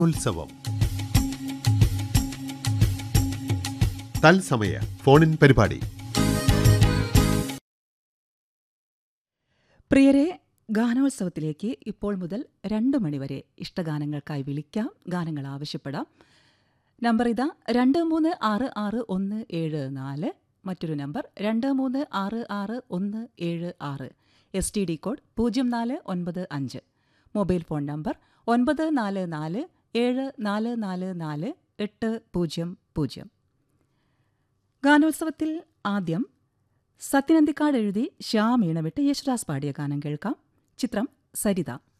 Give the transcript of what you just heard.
ഉത്സവം തത്സമയ ഫോണിൻ പരിപാടി പ്രിയരെ ഗാനോത്സവത്തിലേക്ക് ഇപ്പോൾ മുതൽ രണ്ട് മണിവരെ ഇഷ്ടഗാനങ്ങൾക്കായി വിളിക്കാം ഗാനങ്ങൾ ആവശ്യപ്പെടാം നമ്പർ ഇതാ രണ്ട് മൂന്ന് ആറ് ആറ് ഒന്ന് ഏഴ് നാല് മറ്റൊരു നമ്പർ രണ്ട് മൂന്ന് ആറ് ആറ് ഒന്ന് ഏഴ് ആറ് എസ് ടി ഡി കോഡ് പൂജ്യം നാല് ഒൻപത് അഞ്ച് മൊബൈൽ ഫോൺ നമ്പർ ഒൻപത് നാല് നാല് ഏഴ് നാല് നാല് നാല് എട്ട് പൂജ്യം പൂജ്യം ഗാനോത്സവത്തിൽ ആദ്യം സത്യനന്ദിക്കാട് എഴുതി ശ്യാം ഈണമിട്ട് യേശുദാസ് പാടിയ ഗാനം കേൾക്കാം ചിത്രം സരിത